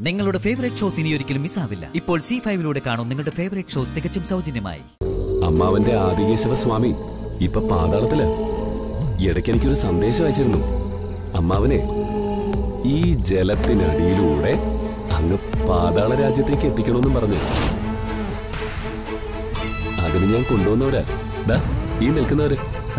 നിങ്ങളുടെ favourite shows ഇനി ഒരിക്കലും മിസ്സാവില്ല ഇപ്പോൾ സി ഫൈവിലൂടെ കാണും നിങ്ങളുടെ ഫേവറേറ്റ് ഷോ തികച്ചും സൗജന്യമായി അമ്മാവന്റെ ആദികേശവ സ്വാമി ഇപ്പൊ പാതാളത്തില് ഇടയ്ക്ക് എനിക്കൊരു സന്ദേശം അയച്ചിരുന്നു അമ്മാവനെ ഈ ജലത്തിനടിയിലൂടെ അങ്ങ് പാതാള രാജ്യത്തേക്ക് എത്തിക്കണമെന്നും പറഞ്ഞു അതിന് ഞാൻ കൊണ്ടുവന്നവരാ ദാ ഈ നിൽക്കുന്നവര്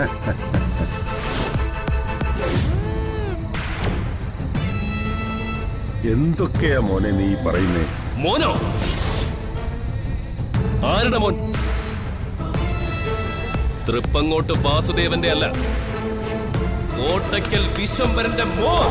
എന്തൊക്കെയാ മോനെ നീ പറയുന്നേ മോനോ ആരുടെ മോൻ തൃപ്പങ്ങോട്ട് വാസുദേവന്റെ അല്ല കോട്ടയ്ക്കൽ വിശ്വംഭരന്റെ മോൻ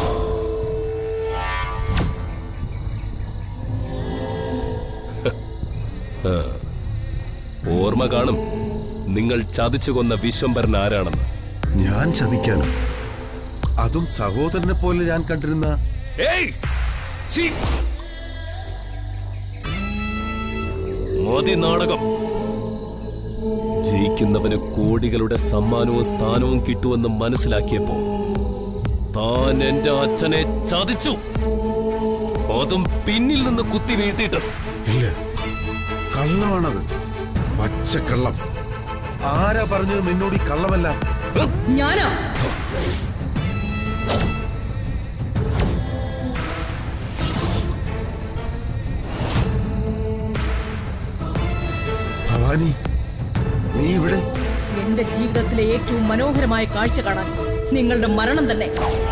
ആ, ഓർമ്മ കാണും നിങ്ങൾ ചതിച്ചു കൊന്ന വിശ്വംഭരൻ ആരാണെന്ന് ഞാൻ ചതിക്കാനോ അതും സഹോദരനെ പോലെ ഞാൻ കണ്ടിരുന്ന ഏയ് ഛീ! മതി നാടകം ജയിക്കുന്നവന് കോടികളുടെ സമ്മാനവും സ്ഥാനവും കിട്ടുമെന്ന് മനസ്സിലാക്കിയപ്പോ താൻ എന്റെ അച്ഛനെ ചതിച്ചു അതും പിന്നിൽ നിന്ന് കുത്തി വീഴ്ത്തിയിട്ട് ഇല്ല കള്ളമാണത് പച്ചക്കള്ളം ആരാ പറഞ്ഞത് നിന്നോട് ഈ കള്ളമല്ല ഞാനാ ഭവാനി നീ ഇവിടെ എന്റെ ജീവിതത്തിലെ ഏറ്റവും മനോഹരമായ കാഴ്ച കാണാൻ നിങ്ങളുടെ മരണം തന്നെ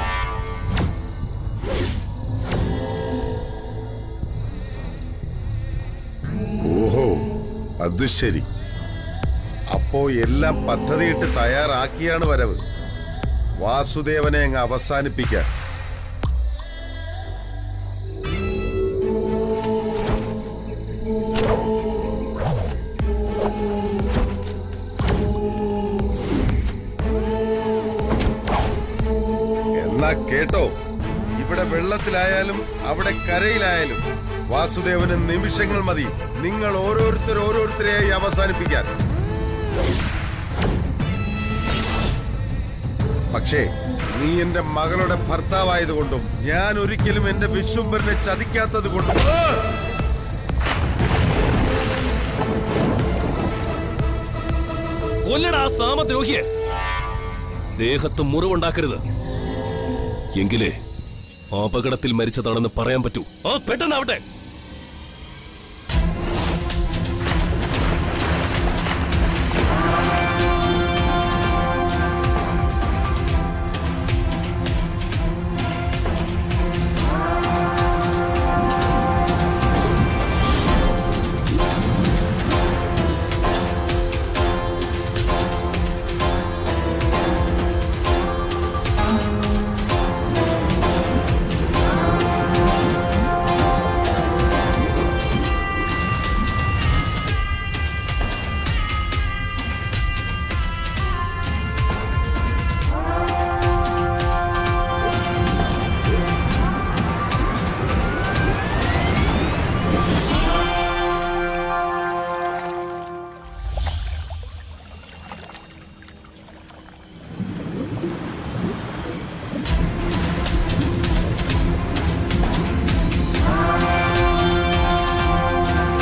ഓഹോ അത് ശരി അപ്പോ എല്ലാം പദ്ധതിയിട്ട് തയ്യാറാക്കിയാണ് വരവ് വാസുദേവനെ അങ്ങ് അവസാനിപ്പിക്കാൻ എന്നാ കേട്ടോ ഇവിടെ വെള്ളത്തിലായാലും അവിടെ കരയിലായാലും വാസുദേവന് നിമിഷങ്ങൾ മതി നിങ്ങൾ ഓരോരുത്തർ ഓരോരുത്തരെയായി അവസാനിപ്പിക്കാൻ പക്ഷേ നീ എന്റെ മകളുടെ ഭർത്താവായതുകൊണ്ടും ഞാൻ ഒരിക്കലും എന്റെ വിശ്വംബരനെ ചതിക്കാത്തത് കൊണ്ടും ആ! കൊല്ലടാ ആ സാമദ്രോഹിയെ ദേഹത്ത് മുറിവുണ്ടാക്കരുത് എങ്കിലേ അപകടത്തിൽ മരിച്ചതാണെന്ന് പറയാൻ പറ്റൂ ആ പെട്ടെന്നാവട്ടെ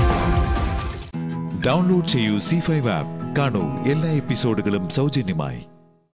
ഡൗൺലോഡ് ചെയ്യൂ സി ഫൈവ് ആപ്പ് കാണൂ എല്ലാ എപ്പിസോഡുകളും സൗജന്യമായി